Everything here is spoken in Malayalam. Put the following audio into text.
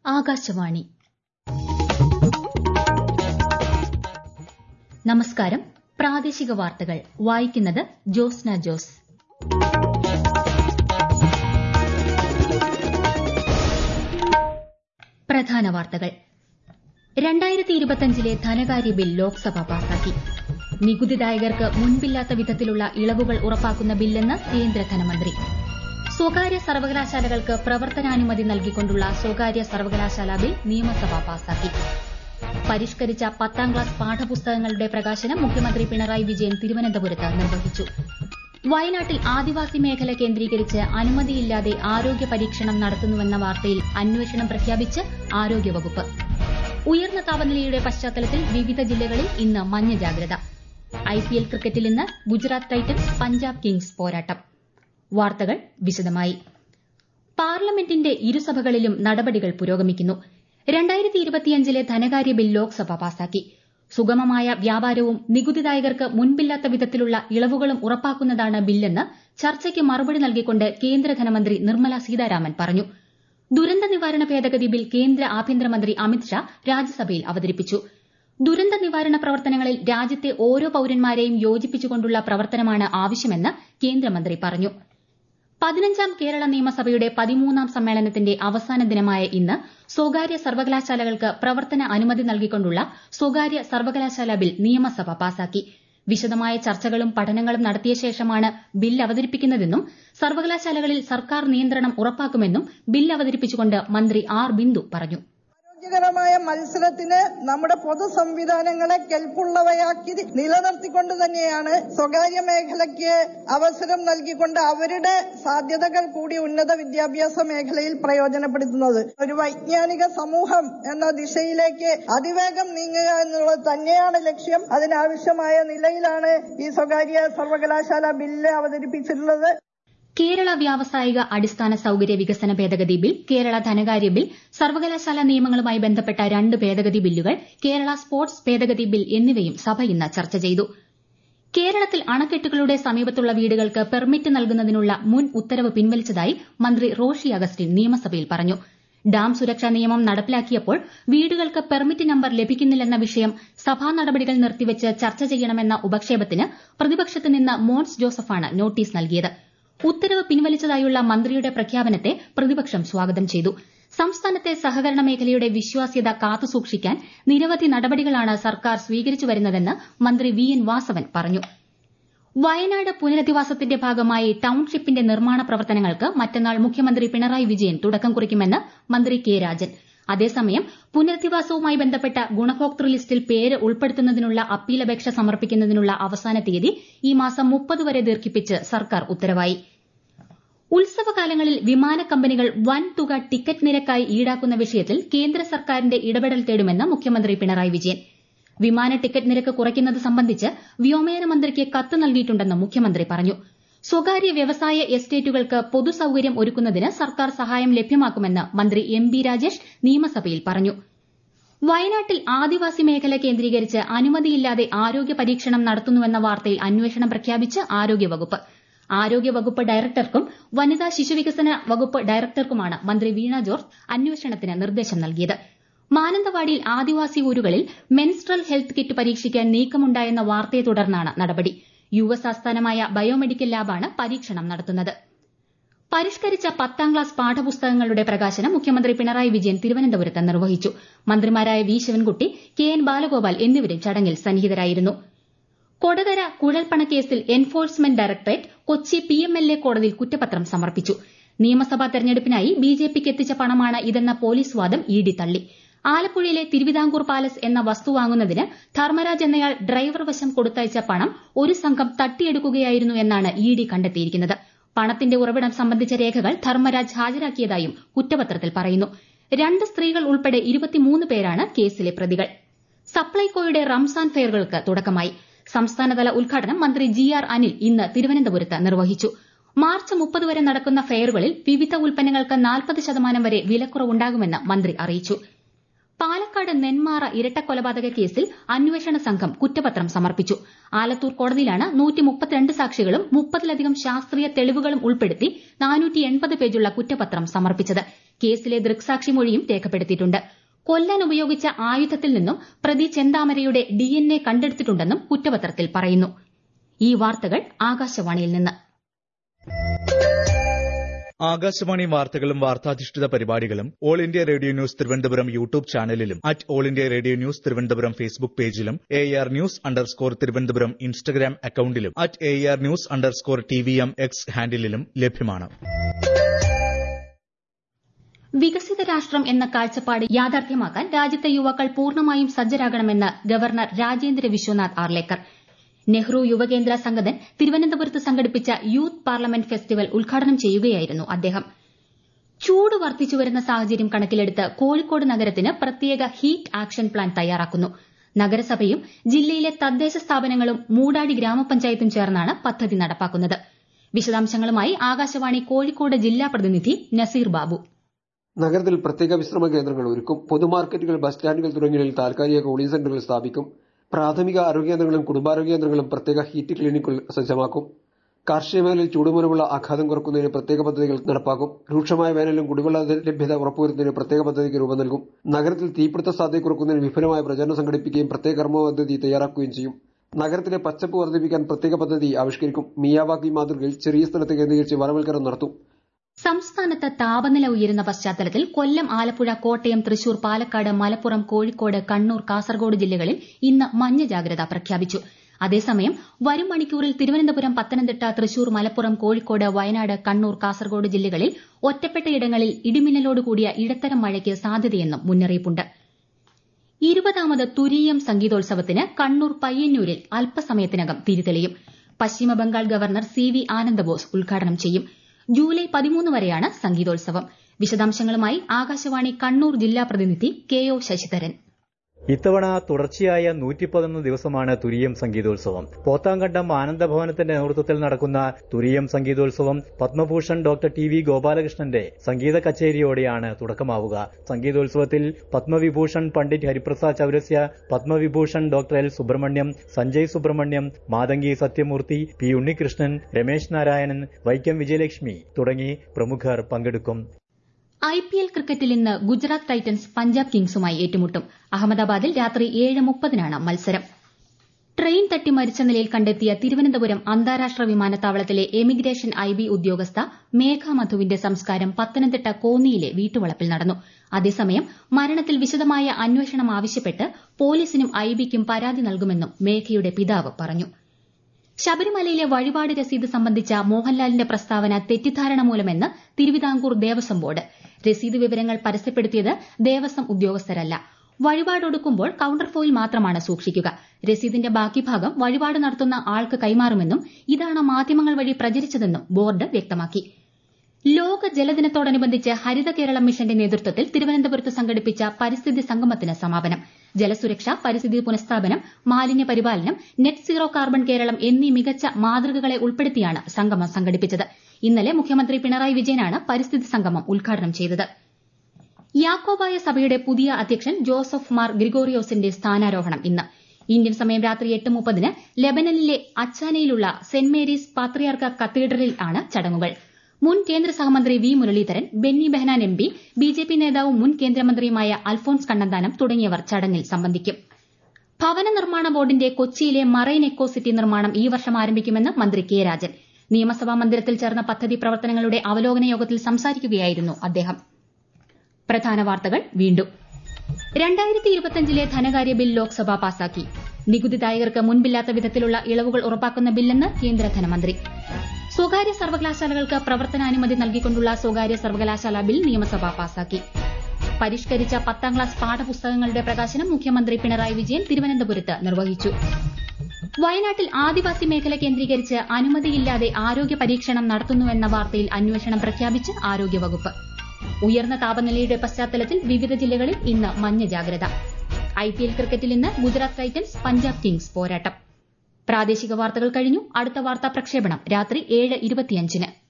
ആകാശവാണി നമസ്കാരം പ്രാദേശിക വാർത്തകൾ വായിക്കുന്നത് ജോസ്ന ജോസ് പ്രധാന വാർത്തകൾ രണ്ടായിരത്തി ഇരുപത്തിയഞ്ചിലെ ധനകാര്യ ബിൽ ലോക്സഭ പാസാക്കി നികുതിദായകർക്ക് മുൻപില്ലാത്ത വിധത്തിലുള്ള ഇളവുകൾ ഉറപ്പാക്കുന്ന ബില്ലെന്ന് കേന്ദ്ര ധനമന്ത്രി സ്വകാര്യ സർവകലാശാലകൾക്ക് പ്രവർത്തനാനുമതി നൽകിക്കൊണ്ടുള്ള സ്വകാര്യ സർവകലാശാല ബിൽ നിയമസഭ പാസാക്കി പരിഷ്കരിച്ച പത്താം ക്ലാസ് പാഠപുസ്തകങ്ങളുടെ പ്രകാശനം മുഖ്യമന്ത്രി പിണറായി വിജയൻ തിരുവനന്തപുരത്ത് നിർവഹിച്ചു വയനാട്ടിൽ ആദിവാസി മേഖല കേന്ദ്രീകരിച്ച് അനുമതിയില്ലാതെ ആരോഗ്യ പരീക്ഷണം നടത്തുന്നുവെന്ന വാർത്തയിൽ അന്വേഷണം പ്രഖ്യാപിച്ച് ആരോഗ്യവകുപ്പ് ഉയർന്ന താപനിലയുടെ പശ്ചാത്തലത്തിൽ വിവിധ ജില്ലകളിൽ ഇന്ന് മഞ്ഞ ജാഗ്രത ഐപിഎൽ ക്രിക്കറ്റിൽ ഇന്ന് ഗുജറാത്ത് ടൈറ്റൻസ് പഞ്ചാബ് കിങ്സ് പോരാട്ടം വാർത്തകൾ വിശദമായി പാർലമെന്റിന്റെ ഇരുസഭകളിലും നടപടികൾ പുരോഗമിക്കുന്നു രണ്ടായിരത്തി ഇരുപത്തിയഞ്ചിലെ ധനകാര്യ ബിൽ ലോക്സഭ പാസാക്കി സുഗമമായ വ്യാപാരവും നികുതിദായകർക്ക് മുൻപില്ലാത്ത വിധത്തിലുള്ള ഇളവുകളും ഉറപ്പാക്കുന്നതാണ് ബില്ലെന്ന് ചർച്ചയ്ക്ക് മറുപടി നൽകിക്കൊണ്ട് കേന്ദ്ര ധനമന്ത്രി നിർമ്മല സീതാരാമൻ പറഞ്ഞു ദുരന്ത നിവാരണ ഭേദഗതി ബിൽ കേന്ദ്ര ആഭ്യന്തരമന്ത്രി അമിത്ഷാ രാജ്യസഭയിൽ അവതരിപ്പിച്ചു ദുരന്ത നിവാരണ പ്രവർത്തനങ്ങളിൽ രാജ്യത്തെ ഓരോ പൌരന്മാരെയും യോജിപ്പിച്ചുകൊണ്ടുള്ള പ്രവർത്തനമാണ് ആവശ്യമെന്ന് കേന്ദ്രമന്ത്രി പറഞ്ഞു പതിനഞ്ചാം കേരള നിയമസഭയുടെ പതിമൂന്നാം സമ്മേളനത്തിന്റെ അവസാന ദിനമായ ഇന്ന് സ്വകാര്യ സർവകലാശാലകൾക്ക് പ്രവർത്തന അനുമതി നൽകിക്കൊണ്ടുള്ള സ്വകാര്യ സർവകലാശാല ബിൽ നിയമസഭ പാസാക്കി വിശദമായ ചർച്ചകളും പഠനങ്ങളും നടത്തിയ ശേഷമാണ് ബിൽ അവതരിപ്പിക്കുന്നതെന്നും സർവകലാശാലകളിൽ സർക്കാർ നിയന്ത്രണം ഉറപ്പാക്കുമെന്നും ബിൽ അവതരിപ്പിച്ചുകൊണ്ട് മന്ത്രി ആർ ബിന്ദു പറഞ്ഞു ആരോഗ്യകരമായ മത്സരത്തിന് നമ്മുടെ പൊതു സംവിധാനങ്ങളെ കെൽപ്പുള്ളവയാക്കി നിലനിർത്തിക്കൊണ്ട് തന്നെയാണ് സ്വകാര്യ മേഖലയ്ക്ക് അവസരം നൽകിക്കൊണ്ട് അവരുടെ സാധ്യതകൾ കൂടി ഉന്നത വിദ്യാഭ്യാസ മേഖലയിൽ പ്രയോജനപ്പെടുത്തുന്നത് ഒരു വൈജ്ഞാനിക സമൂഹം എന്ന ദിശയിലേക്ക് അതിവേഗം നീങ്ങുക എന്നുള്ളത് തന്നെയാണ് ലക്ഷ്യം അതിനാവശ്യമായ നിലയിലാണ് ഈ സ്വകാര്യ സർവകലാശാല ബില്ല് അവതരിപ്പിച്ചിട്ടുള്ളത് കേരള വ്യാവസായിക അടിസ്ഥാന സൌകര്യ വികസന ഭേദഗതി ബിൽ കേരള ധനകാര്യ ബിൽ സർവകലാശാല നിയമങ്ങളുമായി ബന്ധപ്പെട്ട രണ്ട് ഭേദഗതി ബില്ലുകൾ കേരള സ്പോർട്സ് ഭേദഗതി ബിൽ എന്നിവയും സഭ ഇന്ന് ചർച്ച ചെയ്തു കേരളത്തിൽ അണക്കെട്ടുകളുടെ സമീപത്തുള്ള വീടുകൾക്ക് പെർമിറ്റ് നൽകുന്നതിനുള്ള മുൻ ഉത്തരവ് പിൻവലിച്ചതായി മന്ത്രി റോഷി അഗസ്റ്റിൻ നിയമസഭയിൽ പറഞ്ഞു ഡാം സുരക്ഷാ നിയമം നടപ്പിലാക്കിയപ്പോൾ വീടുകൾക്ക് പെർമിറ്റ് നമ്പർ ലഭിക്കുന്നില്ലെന്ന വിഷയം സഭാ നടപടികൾ നിർത്തിവച്ച് ചർച്ച ചെയ്യണമെന്ന ഉപക്ഷേപത്തിന് പ്രതിപക്ഷത്ത് നിന്ന് മോൻസ് ജോസഫാണ് നോട്ടീസ് നൽകിയത് ഉത്തരവ് പിൻവലിച്ചതായുള്ള മന്ത്രിയുടെ പ്രഖ്യാപനത്തെ പ്രതിപക്ഷം സ്വാഗതം ചെയ്തു സംസ്ഥാനത്തെ സഹകരണ മേഖലയുടെ വിശ്വാസ്യത കാത്തുസൂക്ഷിക്കാൻ നിരവധി നടപടികളാണ് സർക്കാർ സ്വീകരിച്ചു വരുന്നതെന്ന് മന്ത്രി വി എൻ വാസവൻ പറഞ്ഞു വയനാട് പുനരധിവാസത്തിന്റെ ഭാഗമായി ടൌൺഷിപ്പിന്റെ നിർമ്മാണ പ്രവർത്തനങ്ങൾക്ക് മറ്റന്നാൾ മുഖ്യമന്ത്രി പിണറായി വിജയൻ തുടക്കം കുറിക്കുമെന്ന് മന്ത്രി കെ രാജൻ അതേസമയം പുനരധിവാസവുമായി ബന്ധപ്പെട്ട ഗുണഭോക്തൃ ലിസ്റ്റിൽ പേര് ഉൾപ്പെടുത്തുന്നതിനുള്ള അപ്പീലപേക്ഷ സമർപ്പിക്കുന്നതിനുള്ള അവസാന തീയതി ഈ മാസം മുപ്പത് വരെ ദീർഘിപ്പിച്ച് സർക്കാർ ഉത്തരവായി ഉത്സവകാലങ്ങളിൽ വിമാന കമ്പനികൾ വൻ തുക ടിക്കറ്റ് നിരക്കായി ഈടാക്കുന്ന വിഷയത്തിൽ കേന്ദ്ര സർക്കാരിന്റെ ഇടപെടൽ തേടുമെന്ന് മുഖ്യമന്ത്രി പിണറായി വിജയൻ വിമാന ടിക്കറ്റ് നിരക്ക് കുറയ്ക്കുന്നത് സംബന്ധിച്ച് വ്യോമയാന മന്ത്രിക്ക് കത്ത് നൽകിയിട്ടുണ്ടെന്നും മുഖ്യമന്ത്രി പറഞ്ഞു സ്വകാര്യ വ്യവസായ എസ്റ്റേറ്റുകൾക്ക് പൊതുസൌകര്യം ഒരുക്കുന്നതിന് സർക്കാർ സഹായം ലഭ്യമാക്കുമെന്ന് മന്ത്രി എം ബി രാജേഷ് നിയമസഭയിൽ പറഞ്ഞു വയനാട്ടിൽ ആദിവാസി മേഖല കേന്ദ്രീകരിച്ച് അനുമതിയില്ലാതെ ആരോഗ്യ പരീക്ഷണം നടത്തുന്നുവെന്ന വാർത്തയിൽ അന്വേഷണം പ്രഖ്യാപിച്ച് ആരോഗ്യവകുപ്പ് ആരോഗ്യവകുപ്പ് ഡയറക്ടർക്കും വനിതാ ശിശുവികസന വകുപ്പ് ഡയറക്ടർക്കുമാണ് മന്ത്രി വീണ ജോർജ് അന്വേഷണത്തിന് നിർദ്ദേശം നൽകിയത് മാനന്തവാടിയിൽ ആദിവാസി ഊരുകളിൽ മെൻസ്ട്രൽ ഹെൽത്ത് കിറ്റ് പരീക്ഷിക്കാൻ നീക്കമുണ്ടായെന്ന വാർത്തയെ തുടർന്നാണ് നടപടി യു എസ് ആസ്ഥാനമായ ബയോമെഡിക്കൽ ലാബാണ് പരീക്ഷണം നടത്തുന്നത് പരിഷ്കരിച്ച പത്താം ക്ലാസ് പാഠപുസ്തകങ്ങളുടെ പ്രകാശനം മുഖ്യമന്ത്രി പിണറായി വിജയൻ തിരുവനന്തപുരത്ത് നിർവഹിച്ചു മന്ത്രിമാരായ V Sivankutty K N Balagopal എന്നിവരും ചടങ്ങിൽ സന്നിഹിതരായിരുന്നു കൊടകര കുഴൽപ്പണക്കേസിൽ enforcement directorate Kochi P M L A കോടതിയിൽ കുറ്റപത്രം സമർപ്പിച്ചു നിയമസഭാ തെരഞ്ഞെടുപ്പിനായി ബി ജെ പിക്ക് എത്തിച്ച പണമാണ് ഇതെന്ന പോലീസ് വാദം ഇ ഡി തള്ളി ആലപ്പുഴയിലെ തിരുവിതാംകൂർ പാലസ് എന്ന വസ്തു വാങ്ങുന്നതിന് ധർമ്മരാജ് എന്നയാൾ ഡ്രൈവർ വശം കൊടുത്തയച്ച പണം ഒരു സംഘം തട്ടിയെടുക്കുകയായിരുന്നു എന്നാണ് ഇ ഡി കണ്ടെത്തിയിരിക്കുന്നത് പണത്തിന്റെ ഉറവിടം സംബന്ധിച്ച രേഖകൾ ധർമ്മരാജ് ഹാജരാക്കിയതായും കുറ്റപത്രത്തിൽ പറയുന്നു രണ്ട് സ്ത്രീകൾ ഉൾപ്പെടെ ഇരുപത്തിമൂന്ന് പേരാണ് കേസിലെ പ്രതികൾ സപ്ലൈകോയുടെ റംസാൻ ഫെയറുകൾക്ക് തുടക്കമായി സംസ്ഥാനതല ഉദ്ഘാടനം മന്ത്രി ജി ആർ അനിൽ ഇന്ന് തിരുവനന്തപുരത്ത് നിർവഹിച്ചു മാർച്ച് മുപ്പത് വരെ നടക്കുന്ന ഫെയറുകളിൽ വിവിധ ഉൽപ്പന്നങ്ങൾക്ക് നാൽപ്പത് ശതമാനം വരെ വിലക്കുറവുണ്ടാകുമെന്ന് മന്ത്രി അറിയിച്ചു പാലക്കാട് നെന്മാറ ഇരട്ടക്കൊലപാതക കേസിൽ അന്വേഷണ സംഘം കുറ്റപത്രം സമർപ്പിച്ചു ആലത്തൂർ കോടതിയിലാണ് സാക്ഷികളും മുപ്പതിലധികം ശാസ്ത്രീയ തെളിവുകളും ഉൾപ്പെടുത്തി പേജുള്ള കുറ്റപത്രം സമർപ്പിച്ചത് കേസിലെ ദൃക്സാക്ഷി മൊഴിയും രേഖപ്പെടുത്തിയിട്ടുണ്ട് കൊല്ലാൻ ഉപയോഗിച്ച ആയുധത്തിൽ നിന്നും പ്രതി ചെന്താമരയുടെ ഡിഎൻഎ കണ്ടെടുത്തിട്ടുണ്ടെന്നും കുറ്റപത്രത്തിൽ പറയുന്നു ഈ വാർത്തകൾ ആകാശവാണിയിൽ നിന്ന് ആകാശവാണി വാർത്തകളും വാർത്താധിഷ്ഠിത പരിപാടികളും All India Radio news Thiruvananthapuram YouTube ചാനലിലും at All India Radio news Thiruvananthapuram Facebook പേജിലും A R news underscore Thiruvananthapuram Instagram അക്കൌണ്ടിലും at A R news underscore T V M X ഹാൻഡിലും ലഭ്യമാണ് വികസിത രാഷ്ട്രം എന്ന കാഴ്ചപ്പാട് യാഥാർത്ഥ്യമാക്കാൻ രാജ്യത്തെ യുവാക്കൾ പൂർണ്ണമായും സജ്ജരാകണമെന്ന് ഗവർണർ രാജേന്ദ്ര വിശ്വനാഥ് ആർലേക്കർ നെഹ്റു യുവകേന്ദ്ര സംഗതൻ തിരുവനന്തപുരത്ത് സംഘടിപ്പിച്ച യൂത്ത് പാർലമെന്റ് ഫെസ്റ്റിവൽ ഉദ്ഘാടനം ചെയ്യുകയായിരുന്നു അദ്ദേഹം ചൂട് വർദ്ധിച്ചുവരുന്ന സാഹചര്യം കണക്കിലെടുത്ത് കോഴിക്കോട് നഗരത്തിന് പ്രത്യേക ഹീറ്റ് ആക്ഷൻ പ്ലാൻ തയ്യാറാക്കുന്നു നഗരസഭയും ജില്ലയിലെ തദ്ദേശ സ്ഥാപനങ്ങളും മൂടാടി ഗ്രാമപഞ്ചായത്തും ചേർന്നാണ് പദ്ധതി നടപ്പാക്കുന്നത് വിശദാംശങ്ങളുമായി ആകാശവാണി കോഴിക്കോട് ജില്ലാ പ്രതിനിധി നസീർ ബാബു നഗരത്തിൽ പ്രത്യേക വിശ്രമ കേന്ദ്രങ്ങൾ ഒരുക്കും പൊതുമാർക്കറ്റുകൾ ബസ് സ്റ്റാൻഡുകൾ തുടങ്ങിയവയിൽ താൽക്കാലിക കൂളിംഗ് സെന്ററുകൾ സ്ഥാപിക്കും പ്രാഥമിക ആരോഗ്യ കേന്ദ്രങ്ങളും കുടുംബാരോഗ്യ കേന്ദ്രങ്ങളും പ്രത്യേക ഹീറ്റ് ക്ലിനിക്കുകൾ സജ്ജമാക്കും കാർഷിക മേഖലയിൽ ചൂടുമൂലമുള്ള ആഘാതം കുറക്കുന്നതിന് പ്രത്യേക പദ്ധതികൾ നടപ്പാക്കും രൂക്ഷമായ വേനലിലും കുടിവെള്ള ലഭ്യത ഉറപ്പുവരുത്തുന്നതിന് പ്രത്യേക പദ്ധതിക്ക് രൂപം നൽകും നഗരത്തിൽ തീപിടുത്ത സാധ്യത കുറക്കുന്നതിന് വിപുലമായ പ്രചാരണം സംഘടിപ്പിക്കുകയും പ്രത്യേക കർമ്മ പദ്ധതി തയ്യാറാക്കുകയും ചെയ്യും നഗരത്തിലെ പച്ചപ്പ് വർദ്ധിപ്പിക്കാൻ പ്രത്യേക പദ്ധതി ആവിഷ്കരിക്കും മിയാവാക്കി മാതൃകയിൽ ചെറിയ സ്ഥലത്ത് കേന്ദ്രീകരിച്ച് വനവൽക്കരണം നടത്തും സംസ്ഥാനത്ത് താപനില ഉയരുന്ന പശ്ചാത്തലത്തിൽ കൊല്ലം ആലപ്പുഴ കോട്ടയം തൃശൂർ പാലക്കാട് മലപ്പുറം കോഴിക്കോട് കണ്ണൂർ കാസർഗോഡ് ജില്ലകളിൽ ഇന്ന് മഞ്ഞ ജാഗ്രത പ്രഖ്യാപിച്ചു അതേസമയം വരും മണിക്കൂറിൽ തിരുവനന്തപുരം പത്തനംതിട്ട തൃശൂർ മലപ്പുറം കോഴിക്കോട് വയനാട് കണ്ണൂർ കാസർഗോഡ് ജില്ലകളിൽ ഒറ്റപ്പെട്ടയിടങ്ങളിൽ ഇടിമിന്നലോട് കൂടിയ ഇടത്തരം മഴയ്ക്ക് സാധ്യതയെന്നും മുന്നറിയിപ്പുണ്ട് ഇരുപതാമത് തുരീയം സംഗീതോത്സവത്തിന് കണ്ണൂർ പയ്യന്നൂരിൽ അല്പസമയത്തിനകം തിരിതെളിയും Paschimabangal governor C V Anandabose ഉദ്ഘാടനം ചെയ്യും ജൂലൈ പതിമൂന്ന് വരെയാണ് സംഗീതോത്സവം വിശദാംശങ്ങളുമായി ആകാശവാണി കണ്ണൂർ ജില്ലാ പ്രതിനിധി കെ ഒ ശശിധരൻ ഇത്തവണ തുടർച്ചയായ നൂറ്റി പതിനൊന്ന് ദിവസമാണ് തുരീയം സംഗീതോത്സവം പോത്താങ്കണ്ടം ആനന്ദഭവനത്തിന്റെ നേതൃത്വത്തിൽ നടക്കുന്ന തുരീയം സംഗീതോത്സവം പത്മഭൂഷൺ ഡോക്ടർ ടി വി ഗോപാലകൃഷ്ണന്റെ സംഗീത കച്ചേരിയോടെയാണ് തുടക്കമാവുക സംഗീതോത്സവത്തിൽ Padmavibhushan Pandit Hariprasad Chaurasia Padmavibhushan doctor L Subramaniam Sanjay Subramaniam Mathangi Sathyamoorthy P Unnikrishnan Ramesh Narayanan Vaikom Vijayalakshmi തുടങ്ങി പ്രമുഖർ പങ്കെടുക്കും ഐ പി എൽ ക്രിക്കറ്റിൽ ഇന്ന് ഗുജറാത്ത് ടൈറ്റൻസ് പഞ്ചാബ് കിങ്സുമായി ഏറ്റുമുട്ടും അഹമ്മദാബാദിൽ രാത്രി ഏഴ് മുപ്പതിനാണ് മത്സരം ട്രെയിൻ തട്ടി മരിച്ച നിലയിൽ കണ്ടെത്തിയ തിരുവനന്തപുരം അന്താരാഷ്ട്ര വിമാനത്താവളത്തിലെ എമിഗ്രേഷൻ ഐ ബി ഉദ്യോഗസ്ഥ മേഘ മധുവിന്റെ സംസ്കാരം പത്തനംതിട്ട കോന്നിയിലെ വീട്ടുവളപ്പിൽ നടന്നു അതേസമയം മരണത്തിൽ വിശദമായ അന്വേഷണം ആവശ്യപ്പെട്ട് പോലീസിനും ഐ ബിക്കും പരാതി നൽകുമെന്നും മേഘയുടെ പിതാവ് പറഞ്ഞു ശബരിമലയിലെ വഴിപാട് രസീത് സംബന്ധിച്ച മോഹൻലാലിന്റെ പ്രസ്താവന തെറ്റിദ്ധാരണ മൂലമെന്ന് തിരുവിതാംകൂർ ദേവസ്വം ബോർഡ് രസീത് വിവരങ്ങൾ പരസ്യപ്പെടുത്തിയത് ദേവസ്വം ഉദ്യോഗസ്ഥരല്ല വഴിപാടൊടുക്കുമ്പോൾ കൌണ്ടർ ഫോയിൽ മാത്രമാണ് സൂക്ഷിക്കുക രസീതിന്റെ ബാക്കി ഭാഗം വഴിപാട് നടത്തുന്ന ആൾക്ക് കൈമാറുമെന്നും ഇതാണ് മാധ്യമങ്ങൾ വഴി പ്രചരിച്ചതെന്നും ബോർഡ് വ്യക്തമാക്കി ലോക ജലദിനത്തോടനുബന്ധിച്ച് ഹരിത കേരളം മിഷന്റെ നേതൃത്വത്തിൽ തിരുവനന്തപുരത്ത് സംഘടിപ്പിച്ച പരിസ്ഥിതി സംഗമത്തിന് സമാപനം ജലസുരക്ഷ പരിസ്ഥിതി പുനഃസ്ഥാപനം മാലിന്യ പരിപാലനം നെറ്റ് സീറോ കാർബൺ കേരളം എന്നീ മികച്ച മാതൃകകളെ ഉൾപ്പെടുത്തിയാണ് സംഗമം സംഘടിപ്പിച്ചത് ഇന്നലെ മുഖ്യമന്ത്രി പിണറായി വിജയനാണ് പരിസ്ഥിതി സംഗമം ഉദ്ഘാടനം ചെയ്തത് യാക്കോബായ സഭയുടെ പുതിയ അധ്യക്ഷൻ ജോസഫ് മാർ ഗ്രിഗോറിയോസിന്റെ സ്ഥാനാരോഹണം ഇന്ന് ഇന്ത്യൻ സമയം രാത്രി എട്ട് മുപ്പതിന് ലെബനനിലെ അച്ചാനയിലുള്ള സെന്റ് മേരീസ് പാത്രിയാർക്ക കത്തീഡ്രലിൽ ആണ് ചടങ്ങുകൾ മുൻ കേന്ദ്ര സഹമന്ത്രി V Muraleedharan Benny Behanan M P B J P നേതാവും മുൻ കേന്ദ്രമന്ത്രിയുമായ അൽഫോൺസ് കണ്ണന്താനം തുടങ്ങിയവർ ചടങ്ങിൽ സംബന്ധിക്കും ഭവന നിർമ്മാണ ബോർഡിന്റെ കൊച്ചിയിലെ മറൈൻ എക്കോ സിറ്റി നിർമ്മാണം ഈ വർഷം ആരംഭിക്കുമെന്ന് മന്ത്രി കെ രാജൻ നിയമസഭാ മന്ദിരത്തിൽ ചേർന്ന പദ്ധതി പ്രവർത്തനങ്ങളുടെ അവലോകന യോഗത്തിൽ സംസാരിക്കുകയായിരുന്നു അദ്ദേഹം പ്രധാന വാർത്തകൾ വീണ്ടും രണ്ടായിരത്തി ഇരുപത്തിയഞ്ചിലെ ധനകാര്യ ബിൽ ലോക്സഭ പാസാക്കി നികുതിദായകർക്ക് മുൻപില്ലാത്ത വിധത്തിലുള്ള ഇളവുകൾ ഉറപ്പാക്കുന്ന ബില്ലെന്ന് കേന്ദ്ര ധനമന്ത്രി സ്വകാര്യ സർവകലാശാലകൾക്ക് പ്രവർത്തനാനുമതി നൽകിക്കൊണ്ടുള്ള സ്വകാര്യ സർവകലാശാല ബിൽ നിയമസഭ പാസാക്കി പരിഷ്കരിച്ച പത്താം ക്ലാസ് പാഠപുസ്തകങ്ങളുടെ പ്രകാശനം മുഖ്യമന്ത്രി പിണറായി വിജയൻ തിരുവനന്തപുരത്ത് നിർവഹിച്ചു വയനാട്ടിൽ ആദിവാസി മേഖല കേന്ദ്രീകരിച്ച് അനുമതിയില്ലാതെ ആരോഗ്യ പരീക്ഷണം നടത്തുന്നുവെന്ന വാർത്തയിൽ അന്വേഷണം പ്രഖ്യാപിച്ച് ആരോഗ്യവകുപ്പ് ഉയർന്ന താപനിലയുടെ പശ്ചാത്തലത്തിൽ വിവിധ ജില്ലകളിൽ ഇന്ന് മഞ്ഞ ജാഗ്രത ഐപിഎൽ ക്രിക്കറ്റിൽ ഇന്ന് ഗുജറാത്ത് ടൈറ്റൻസ് പഞ്ചാബ് കിങ്സ് പോരാട്ടം പ്രാദേശിക വാർത്തകൾ കഴിഞ്ഞു അടുത്ത വാർത്താ പ്രക്ഷേപണം രാത്രി ഏഴ് ഇരുപത്തിയഞ്ചിന്